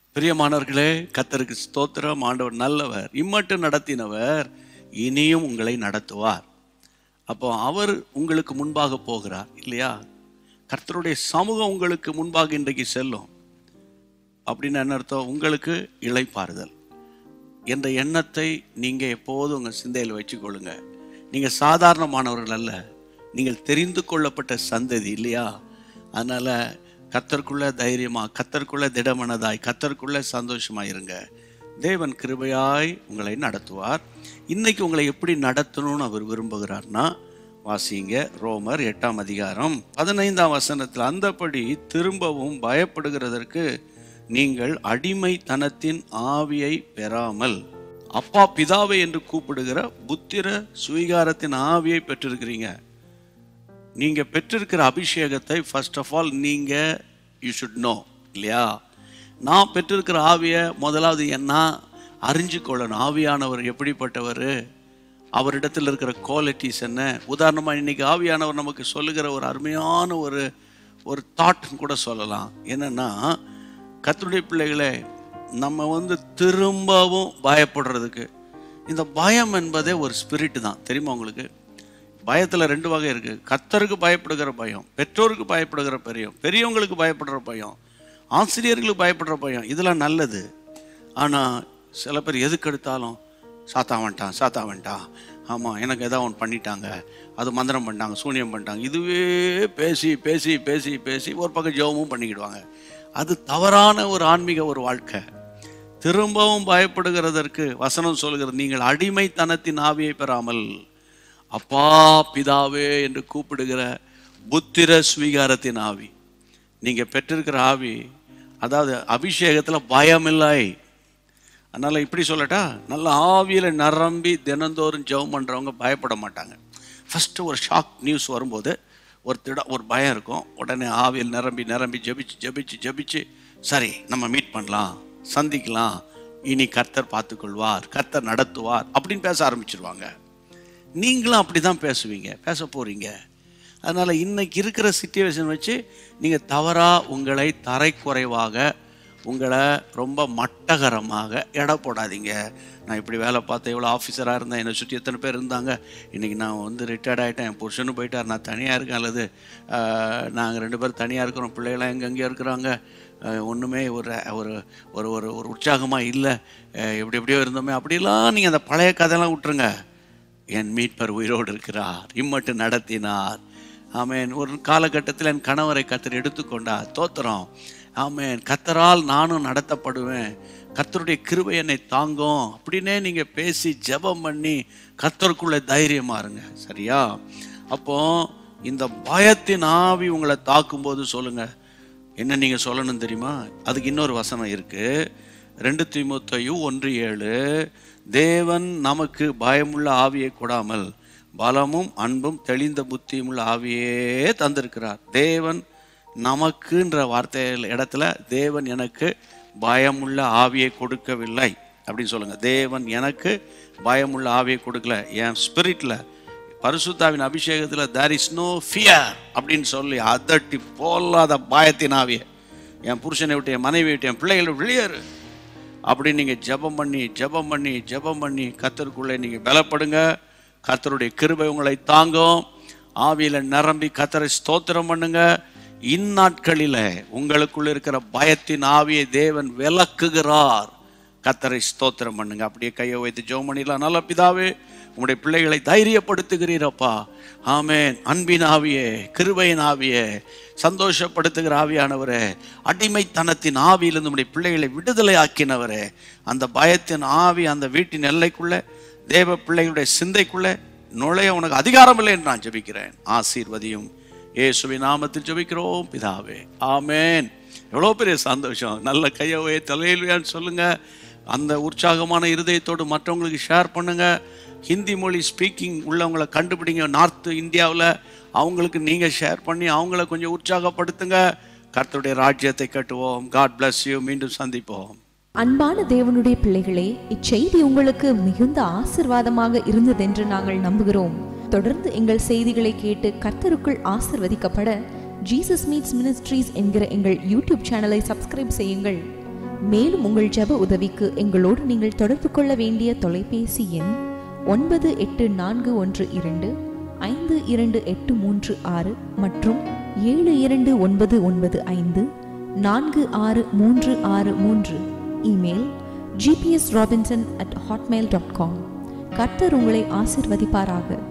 பிரியமானவர்களே கத்தருக்கு ஸ்தோத்திரம் ஆண்டவர் நல்லவர் இம்மட்டும் நடத்தினவர் இனியும் உங்களை நடத்துவார் அப்போ அவர் உங்களுக்கு முன்பாக போகிறார் இல்லையா கர்த்தருடைய சமூகம் உங்களுக்கு முன்பாக இன்றைக்கு செல்லும் அப்படின்னு என்ன அர்த்தம் உங்களுக்கு இளைப்பாறுதல் என்ற எண்ணத்தை நீங்கள் எப்போதும் உங்கள் சிந்தையில் வச்சுக்கொள்ளுங்க நீங்கள் சாதாரணமானவர்கள் அல்ல நீங்கள் தெரிந்து கொள்ளப்பட்ட சந்ததி இல்லையா அதனால் கத்தருக்குள்ள தைரியமா கத்தருக்குள்ள திடமனதாய் கத்தருக்குள்ள சந்தோஷமா இருங்க தேவன் கிருபையாய் உங்களை நடத்துவார் இன்னைக்கு உங்களை எப்படி நடத்தணும்னு அவர் விரும்புகிறார்னா வாசிங்க ரோமர் எட்டாம் அதிகாரம் பதினைந்தாம் வசனத்தில் அந்தபடி திரும்பவும் பயப்படுகிறதற்கு நீங்கள் அடிமைத்தனத்தின் ஆவியை பெறாமல் அப்பா பிதாவை என்று கூப்பிடுகிற புத்திர சுவீகாரத்தின் ஆவியை பெற்றிருக்கிறீங்க நீங்க பெற்றிருக்கிற அபிஷேகத்தை ஃபர்ஸ்ட் ஆஃப் ஆல் நீங்க யூ ஷுட் நோ இல்லையா நான் பெற்றிருக்கிற ஆவியை முதலாவது என்ன அறிஞ்சு கொள்ளணும் ஆவியானவர் எப்படிப்பட்டவர் அவரிடத்தில் இருக்கிற குவாலிட்டிஸ் என்ன உதாரணமாக இன்னைக்கு ஆவியானவர் நமக்கு சொல்லுகிற ஒரு அருமையான ஒரு ஒரு தாட்னு கூட சொல்லலாம் என்னன்னா கர்த்தருடைய பிள்ளைகளே நம்ம வந்து திரும்பவும் பயப்படுறதுக்கு இந்த பயம் என்பதே ஒரு ஸ்பிரிட் தான் தெரியுமா உங்களுக்கு பயத்தில் ரெண்டு வகை இருக்கு கத்தருக்கு பயப்படுகிற பயம் பெற்றோருக்கு பயப்படுகிற பயம் பெரியவங்களுக்கு பயப்படுற பயம் ஆசிரியர்களுக்கு பயப்படுற பயம் இதெல்லாம் நல்லது ஆனால் சில பேர் எதுக்கு எடுத்தாலும் சாத்தா வந்துட்டான் சாத்தா வந்துட்டான் ஆமாம் எனக்கு ஏதாவது ஒன்று பண்ணிட்டாங்க அது மந்திரம் பண்ணிட்டாங்க சூனியம் பண்ணிட்டாங்க இதுவே பேசி பேசி பேசி பேசி ஒரு பக்கம் ஜெபமும் பண்ணிக்கிடுவாங்க அது தவறான ஒரு ஆன்மீக ஒரு வாழ்க்கை திரும்பவும் பயப்படுகிறதற்கு வசனம் சொல்கிறது நீங்கள் அடிமைத்தனத்தின் ஆவியை பெறாமல் அப்பா பிதாவே என்று கூப்பிடுகிற புத்திர ஸ்வீகாரத்தின் ஆவி நீங்க பெற்றிருக்கிற ஆவி அதாவது அபிஷேகத்தில் பயமில்லை அதனால இப்படி சொல்லட்டா நல்ல ஆவியில நிரம்பி தினந்தோறும் ஜெபம் பண்றவங்க பயப்பட மாட்டாங்க ஃபர்ஸ்ட் ஒரு ஷாக் நியூஸ் வரும்போது ஒரு திட ஒரு பயம் இருக்கும் உடனே ஆவியில் நிரம்பி நிரம்பி ஜெபிச்சு ஜெபிச்சு ஜெபிச்சு சரி நம்ம மீட் பண்ணலாம் சந்திக்கலாம் இனி கர்த்தர் பார்த்துக்கொள்வார் கர்த்தர் நடத்துவார் அப்படின்னு பேச ஆரம்பிச்சிருவாங்க நீங்களும் அப்படி தான் பேசுவீங்க பேச போறீங்க அதனால இன்னைக்கு இருக்கிற சுச்சுவேஷன் வச்சு நீங்க தவறா உங்களை தரைக்குறைவாக உங்களை ரொம்ப மட்டகரமாக எடை போடாதீங்க நான் இப்படி வேலை பார்த்தேன் இவ்வளோ ஆஃபீஸராக இருந்தேன் என்னை சுற்றி எத்தனை பேர் இருந்தாங்க இன்றைக்கி நான் வந்து ரிட்டையர்ட் ஆகிட்டேன் என் புருஷனும் போயிட்டார் நான் தனியாக இருக்கேன் அல்லது நாங்கள் ரெண்டு பேரும் தனியாக இருக்கிறோம் பிள்ளைகளாம் எங்கெங்கே இருக்கிறாங்க அஹ், ஒன்றுமே ஒரு ஒரு ஒரு ஒரு ஒரு உற்சாகமாக இல்லை அஹ், எப்படி எப்படியோ இருந்தோமே அப்படிலாம் நீங்கள் அந்த பழைய கதையெல்லாம் விட்டுருங்க என் மீட்பர் உயிரோடு இருக்கிறார் இம்மட்டு நடத்தினார் ஆமென் ஒரு காலகட்டத்தில் என் கணவரை கத்தர் எடுத்துக்கொண்டார் தோத்திரம் ஆமென் கத்தரால் நானும் நடத்தப்படுவேன் கர்த்தருடைய கிருபை என்னை தாங்கும் அப்படின்னே நீங்க பேசி ஜெபம் பண்ணி கர்த்தருக்குள்ள தைரியமா இருங்க சரியா அப்போ இந்த பயத்தின் ஆவி உங்களை தாக்கும்போது சொல்லுங்க என்ன நீங்க சொல்லணும் தெரியுமா அதுக்கு இன்னொரு வசனம் இருக்கு ரெண்டு தீமுத்தையும் ஒன்று ஏழு தேவன் நமக்கு பயமுள்ள ஆவியை கொடாமல் பலமும் அன்பும் தெளிந்த புத்தியும் உள்ள ஆவியே தந்திருக்கிறார் தேவன் நமக்குன்ற வார்த்தை இடத்துல தேவன் எனக்கு பயமுள்ள ஆவியை கொடுக்கவில்லை அப்படின்னு சொல்லுங்க தேவன் எனக்கு பயமுள்ள ஆவியை கொடுக்கல என் ஸ்பிரிட்ல பரிசுத்தாவின் அபிஷேகத்தில் தேர் இஸ் நோ ஃபியர் அப்படின்னு சொல்லி அதட்டி போலாத பயத்தின் ஆவியை என் புருஷனை விட்டு என் மனைவி விட்டு என் பிள்ளைகளை விட்டு வெளியேறு அப்படி நீங்கள் ஜெபம் பண்ணி ஜெபம் பண்ணி ஜெபம் பண்ணி கத்தருக்குள்ளே நீங்கள் பலப்படுங்க கத்தருடைய கிருபை உங்களை தாங்கும் ஆவியில் நிரம்பி கத்தரை ஸ்தோத்திரம் பண்ணுங்க இந்நாட்களில் உங்களுக்குள்ள இருக்கிற பயத்தின் ஆவியை தேவன் விலக்குகிறார் கத்தரை ஸ்தோத்திரம் பண்ணுங்க அப்படியே கையை வைத்து ஜெபம் பண்ணிடலாம் நல்ல பிதாவே உங்களுடைய பிள்ளைகளை தைரியப்படுத்துகிறீரப்பா ஆமென் அன்பின் ஆவியே கிருபையின் ஆவியே சந்தோஷப்படுத்துகிற ஆவியானவரே அடிமைத்தனத்தின் ஆவியிலிருந்து நம்முடைய பிள்ளைகளை விடுதலை ஆக்கினவரே அந்த பயத்தின் ஆவி அந்த வீட்டின் எல்லைக்குள்ள தேவ பிள்ளைகளுடைய சிந்தைக்குள்ள நுழைய உனக்கு அதிகாரம் இல்லை என்று நான் ஜெபிக்கிறேன் ஆசீர்வதியும் இயேசுவின் நாமத்தில் ஜெபிக்கிறோம் பிதாவே ஆமென் எவ்வளோ பெரிய சந்தோஷம் நல்ல கையவே தலையில்வையான்னு சொல்லுங்க அந்த உற்சாகமான இருதயத்தோடு மற்றவங்களுக்கு ஷேர் பண்ணுங்க ஹிந்தி மொழி ஸ்பீக்கிங் உள்ளவங்களை கண்டுபிடிங்க நார்த் இந்தியாவில் அவங்களுக்கு நீங்கள் ஷேர் பண்ணி அவங்கள கொஞ்சம் உற்சாகப்படுத்துங்க கர்த்தருடைய ராஜ்யத்தை கட்டுவோம் காட் bless யூ மீண்டும் சந்திப்போம் அன்பான தேவனுடைய பிள்ளைகளே இச்செய்தி உங்களுக்கு மிகுந்த ஆசிர்வாதமாக இருந்ததென்று நாங்கள் நம்புகிறோம் தொடர்ந்து எங்கள் செய்திகளை கேட்டு கர்த்தருக்குள் ஆசிர்வதிக்கப்பட ஜீசஸ் மீட்ஸ் மினிஸ்ட்ரீஸ் என்கிற எங்கள் யூடியூப் சேனலை சப்ஸ்கிரைப் செய்யுங்கள் மேலும் உங்கள் ஜெப உதவிக்கு எங்களோடு நீங்கள் தொடர்பு கொள்ள வேண்டிய தொலைபேசி எண் ஒன்பது எட்டு நான்கு ஒன்று இரண்டு ஐந்து இரண்டு எட்டு மூன்று ஆறு மற்றும் ஏழு இரண்டு ஒன்பது ஒன்பது ஐந்து நான்கு ஆறு மூன்று ஆறு மூன்று email GPS Robinson at Hotmail dot com கர்த்தர் உங்களை ஆசிர்வதிப்பாராக